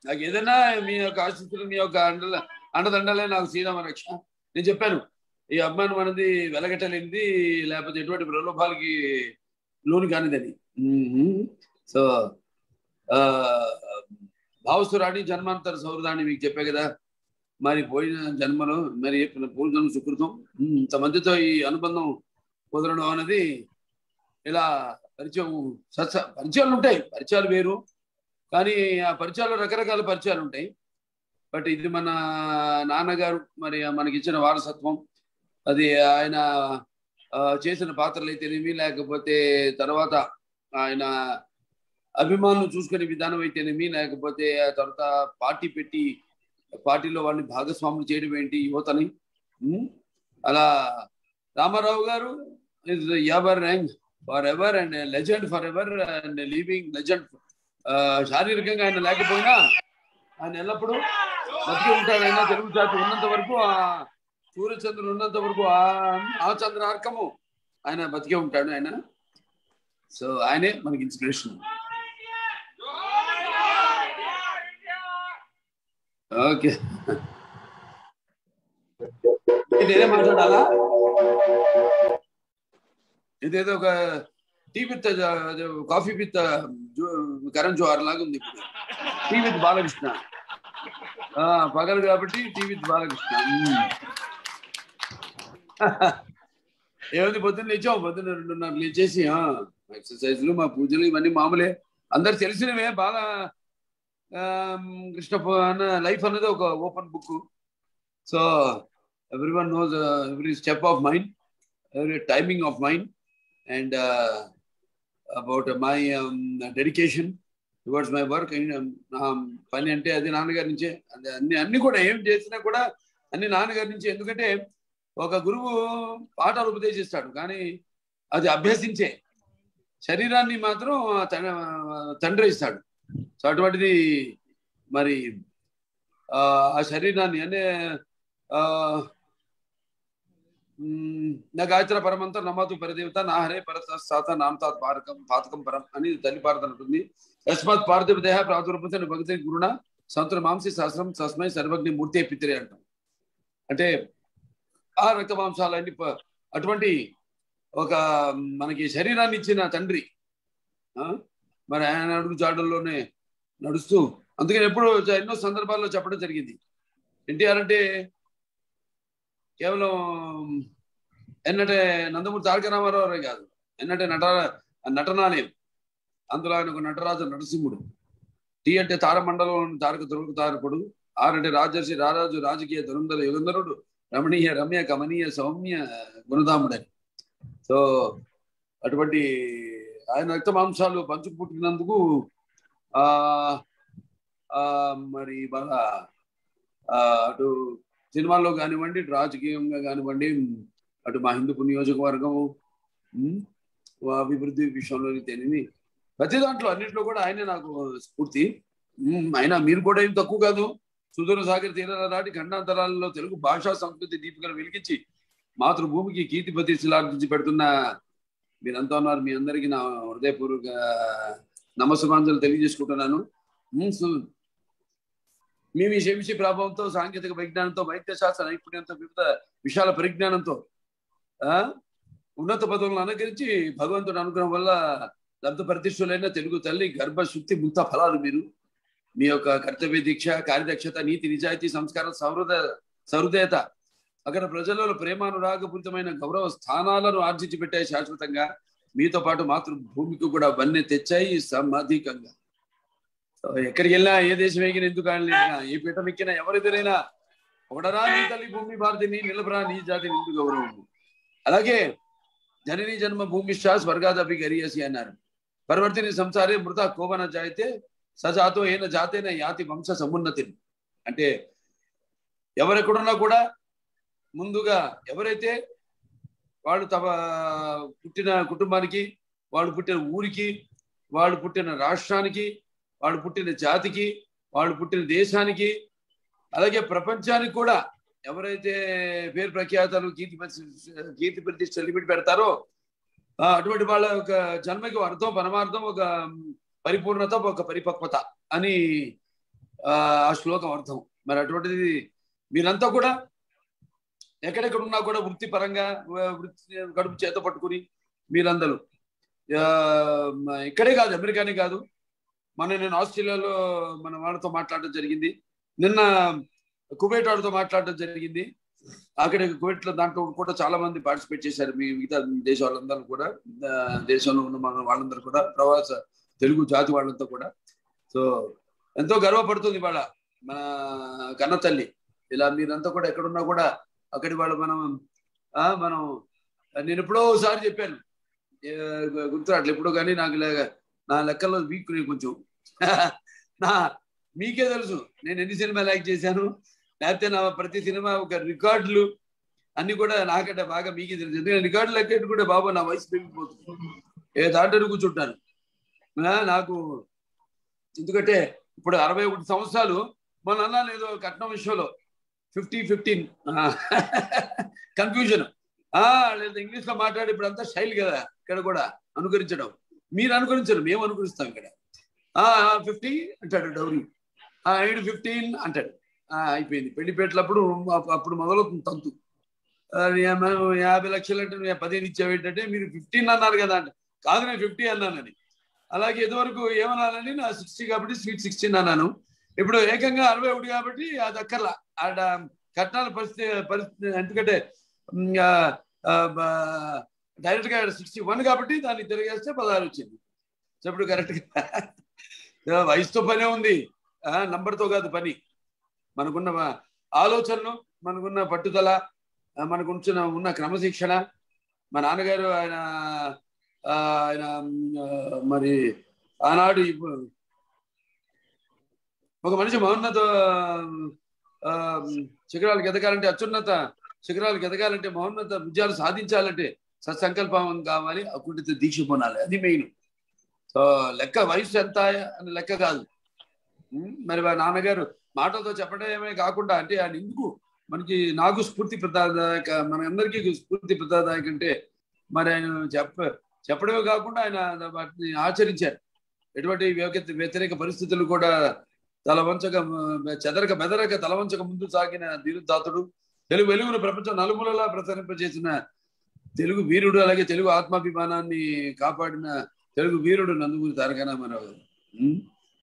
నాకు ఏదైనా మీ యొక్క ఆశీస్సులు మీ యొక్క అండల అండదండలే నాకు శ్రీరామ రక్ష నేను చెప్పాను ఈ అభిమానం అనేది వెలగట్టలేనిది లేకపోతే ఎటువంటి ప్రలోభాలకి లోను కానిదని సో భావసురాణి జన్మాంతర సౌహృదాన్ని మీకు చెప్పే కదా మరి పోయిన జన్మలో మరి పూర్వజన్మ సుకృతం ఉమ్, ఇంతమందితో ఈ అనుబంధం కుదరడం అనేది ఇలా పరిచయం సత్స పరిచయాలు ఉంటాయి పరిచయాలు వేరు కానీ ఆ పరిచయాలు రకరకాల పరిచయాలు ఉంటాయి బట్ ఇది మన నాన్నగారు మరి మనకి ఇచ్చిన వారసత్వం అది ఆయన ఆ, చేసిన పాత్రలు అయితేనేమి లేకపోతే తర్వాత ఆయన అభిమానులు చూసుకునే విధానం అయితేనేమి లేకపోతే ఆ తర్వాత పార్టీ పెట్టి పార్టీలో వాళ్ళని భాగస్వాములు చేయడం ఏంటి యువతని ఉమ్, అలా రామారావు గారు is ever rank for ever and legend for ever and living legend శారీరకంగా ఆయన లేకపోయినా ఆయన ఎల్లప్పుడూ బతికి ఉంటాడు ఆయన తెలుగు జాతి ఉన్నంత వరకు ఆ సూర్యచంద్రుడు ఉన్నంత వరకు ఆ ఆ చంద్రార్కము ఆయన బతికే ఉంటాడు ఆయన సో ఆయనే మనకి ఇన్స్పిరేషన్ ఓకే నేనే మాట్లాడాలా ఇదేదో ఒక tea with coffee with Karan Johar లాగా ఉంది టీ విత్ బాలకృష్ణ ఆ, పగలు కాబట్టి టీ విత్ బాలకృష్ణ మ్మ్. ఏముంది పొద్దున్న లేచాం పొద్దున్న రెండున్నర లేచేసి ఎక్సర్సైజ్లు మా పూజలు ఇవన్నీ మామూలే అందరు తెలిసినవే బాల ఆమ్, కృష్ణ ప- అన్న లైఫ్ అనేది ఒక open book so every one knows every step of mind every timing of mind and about my dedication towards my work పని అంటే అది నాన్నగారి నుంచే అది అన్ని అన్ని కూడా ఏం చేసినా కూడా అన్ని నాన్నగారి నుంచే ఎందుకంటే ఒక గురువు పాఠాలు ఉపదేశిస్తాడు కానీ అది అభ్యసించే శరీరాన్ని మాత్రం తన- తండ్రి ఇస్తాడు సో అటువంటిది మరి ఆ ఆ శరీరాన్ని అంటే ఆ, మ్, నా గాయత్ర పరమంత నమాతు పరిదేవత నా హరే పరసాత నామతాత్ పారకం పాతకం పరం అని తల్లి పారత ఉంటుంది యస్మాత్ పార్థివ దేహ ప్రాదుర్భుత భగతి గురుణ సంతుల మాంసి శాస్త్రం తస్మై సర్వజ్ఞ మూర్తి పిత్రే అంటాం అంటే ఆ రక్త మాంసాలన్నీ ప- అటువంటి ఒక మనకి శరీరాన్ని ఇచ్చిన తండ్రి ఆ? మరి ఆయన అడుగు జాడల్లోనే నడుస్తూ అందుకని ఎప్పుడు ఎన్నో సందర్భాల్లో చెప్పడం జరిగింది ఎన్టీఆర్ అంటే కేవలం ఎన్నటే నందమూరి తారక రామారావు గారే కాదు ఎన్నటే నట నటనాలయం అందులో ఆయన ఒక నటరాజు నరసింహుడు టీ అంటే తారమండలం తారక తురుకు తారకుడు ఆర్ అంటే రాజర్షి రారాజు రాజకీయ ధురంధర యుగంధరుడు రమణీయ రమ్య కమనీయ సౌమ్య గుణధాముడని సో అటువంటి ఆయన రక్త మాంసాలు పంచుకు పుట్టినందుకు ఆ ఆ, మరి బాగా ఆ, అటు సినిమాల్లో కానివ్వండి ఇటు రాజకీయంగా కానివ్వండి అటు మా హిందూ నియోజకవర్గం ఉమ్, అభివృద్ధి విషయంలో తెలియని ప్రతి దాంట్లో అన్నింటిలో కూడా ఆయనే నాకు స్ఫూర్తి ఉమ్, అయినా మీరు కూడా ఏం తక్కువ కాదు సుదూర సాగర్ తీరాల దాటి ఖండాంతరాలలో తెలుగు భాషా సంస్కృతి దీపికలు వెలిగించి మాతృభూమికి కీర్తిపతి శిలార్జించి పెడుతున్న మీరంతా ఉన్నారు మీ అందరికీ నా హృదయపూర్వక నమస్కారాంజలు తెలియజేసుకుంటున్నాను ఉమ్, సు- మీ మీ శంసి ప్రభావంతో సాంకేతిక విజ్ఞానంతో వైద్య శాస్త్ర నైపుణ్యంతో వివిధ విశాల పరిజ్ఞానంతో ఆ ఉన్నత పదవులను అనుకరించి భగవంతుడి అనుగ్రహం వల్ల లబ్ధ ప్రతిష్ఠులైన తెలుగు తల్లి గర్భ శుద్ధి ముక్త ఫలాలు మీరు మీ యొక్క కర్తవ్య దీక్ష కార్యదక్షత నీతి నిజాయితీ సంస్కారం సహృద సహృదయత అక్కడ ప్రజలలో ప్రేమానురాగపూరితమైన గౌరవ స్థానాలను ఆర్జించి పెట్టాయి శాశ్వతంగా మీతో పాటు మాతృభూమికి కూడా వన్నె తెచ్చాయి సమధికంగా సో ఎక్కడికి వెళ్ళినా ఏ దేశం ఎగిన ఎందుకు ఆడలేనా ఏ పీఠం ఎక్కినా ఎవరెదురైనా ఒకడరా నీ తల్లి భూమి భారతిని నిలబరా నీ జాతిని ఎందుకు గౌరవం అలాగే జనని జన్మ భూమిష్ట స్వర్గాదపి గరియసి అన్నారు పరివర్తిని సంసారే మృత కోవన జాయితే సజాతో ఏన జాతేన యాతి వంశ సమున్నతిని అంటే ఎవరెక్కడున్నా కూడా ముందుగా ఎవరైతే వాళ్ళు తమ పుట్టిన కుటుంబానికి వాళ్ళు పుట్టిన ఊరికి వాళ్ళు పుట్టిన రాష్ట్రానికి వాళ్ళు పుట్టిన జాతికి వాళ్ళు పుట్టిన దేశానికి అలాగే ప్రపంచానికి కూడా ఎవరైతే పేరు ప్రఖ్యాతలు కీర్తి ప్రతి- కీర్తి ప్రతిష్ట లిమిట్ పెడతారో ఆ, అటువంటి వాళ్ళ ఒక జన్మకి ఒక అర్థం పరమార్థం ఒక పరిపూర్ణత ఒక పరిపక్వత అని ఆ ఆ శ్లోకం అర్థం మరి అటువంటిది మీరంతా కూడా ఎక్కడెక్కడ ఉన్నా కూడా వృత్తిపరంగా వ- వృత్తి కడుపు చేత పట్టుకుని మీరందరూ ఆ, మ- ఇక్కడే కాదు అమెరికానే కాదు మన నేను ఆస్ట్రేలియాలో మన వాళ్ళతో మాట్లాడడం జరిగింది నిన్న కువైట్ వాళ్ళతో మాట్లాడడం జరిగింది అక్కడ కువైట్ లో దాంట్లో కూడా చాలా మంది పార్టిసిపేట్ చేశారు మీ మిగతా దేశ వాళ్ళందరూ కూడా ఆ, దేశంలో ఉన్న మన వాళ్ళందరూ కూడా ప్రవాస తెలుగు జాతి వాళ్ళంతా కూడా సో ఎంతో గర్వపడుతుంది ఇవాళ మన కన్న తల్లి ఇలా మీరంతా కూడా ఎక్కడున్నా కూడా అక్కడి వాళ్ళు మనం ఆ మనం నేను ఎప్పుడో ఒకసారి చెప్పాను ఏ, గుర్తురాట్లు ఎప్పుడో కానీ నాకు లే- నా లెక్కల్లో వీక్ నేను కొంచెం నా మీకే తెలుసు నేను ఎన్ని సినిమాలు యాక్ట్ చేశాను లేకపోతే నా ప్రతి సినిమా ఒక రికార్డులు అన్ని కూడా నాకంటే బాగా మీకే తెలుసు ఎందుకంటే రికార్డులు లెక్కెట్టు కూడా బాబు నా వయసు పెరిగిపోతుంది ఏ దాంట్లో కూర్చుంటాను ఆ, నాకు ఎందుకంటే ఇప్పుడు అరవై ఒకటి సంవత్సరాలు మన అన్నాను ఏదో కట్నం విషయంలో ఫిఫ్టీ ఫిఫ్టీన్ కన్ఫ్యూజన్ లేదా ఇంగ్లీష్ లో మాట్లాడి ఇప్పుడు అంతా స్టైల్ కదా ఇక్కడ కూడా అనుకరించడం మీరు అనుకరించరు మేము అనుకరిస్తాం ఇక్కడ ఫిఫ్టీ అంటాడు డౌరీ ఐదు ఫిఫ్టీన్ అంటాడు ఆ, అయిపోయింది పెళ్లి పెట్టినప్పుడు అప్పుడు మొదలవుతుంది తంతు ఆ, యా- మనం యాభై లక్షలు అంటే నువ్వు పదిహేను ఇచ్చావు ఏంటంటే మీరు ఫిఫ్టీన్ అన్నారు కదా అంటే కాదు నేను ఫిఫ్టీ అన్నానని అలాగే ఇదివరకు ఏమనాలని నా సిక్స్టీ కాబట్టి స్వీట్ సిక్స్టీన్ అన్నాను ఇప్పుడు ఏకంగా అరవై ఒకటి కాబట్టి అది అక్కర్లా ఆడ కట్నాల పరిస్థితి పరిస్థితి ఎందుకంటే ఉమ్, ఆ, ఆ, బ- డైరెక్ట్ గా సిక్స్టీ వన్ కాబట్టి దాన్ని తిరిగేస్తే పదహారు వచ్చింది సో ఇప్పుడు కరెక్ట్ గా వయసుతో పనే ఉంది ఆ, నంబర్తో కాదు పని మనకున్న వ- ఆలోచనలు మనకున్న పట్టుదల ఆ, మనకు ఉంచిన ఉన్న క్రమశిక్షణ మా నాన్నగారు ఆయన ఆ, ఆయన ఉమ్, ఆ, మరి ఆనాడు ఇప్పు- ఒక మనిషి మహోన్నత ఆ, శిఖరాలకు ఎదగాలంటే అత్యున్నత శిఖరాలకు ఎదగాలంటే మహోన్నత విజయాలు సాధించాలంటే సత్సంకల్పం కావాలి అకుంఠిత దీక్ష పొందాలి అది మెయిన్ సో లెక్క వయసు ఎంత అని లెక్క కాదు ఉమ్, మరి వారి నాన్నగారు మాటలతో చెప్పడమే కాకుండా అంటే ఆయన ఎందుకు మనకి నాకు స్ఫూర్తి ప్రదాదాయక మన అందరికీ స్ఫూర్తి ప్రదాదాయక అంటే మరి ఆయన చెప్ప చెప్పడమే కాకుండా ఆయన వాటిని ఆచరించారు ఎటువంటి వ్యక్తి- వ్యతిరేక పరిస్థితులు కూడా తల వంచక మ- చెదరక బెదరక తల వంచక ముందు సాగిన ధీరుదాతుడు తెలుగు వెలుగును ప్రపంచం నలుమూలలా ప్రసరింపజేసిన తెలుగు వీరుడు అలాగే తెలుగు ఆత్మాభిమానాన్ని కాపాడిన తెలుగు వీరుడు నందమూరి తారక రామారావు గారు. ఉమ్.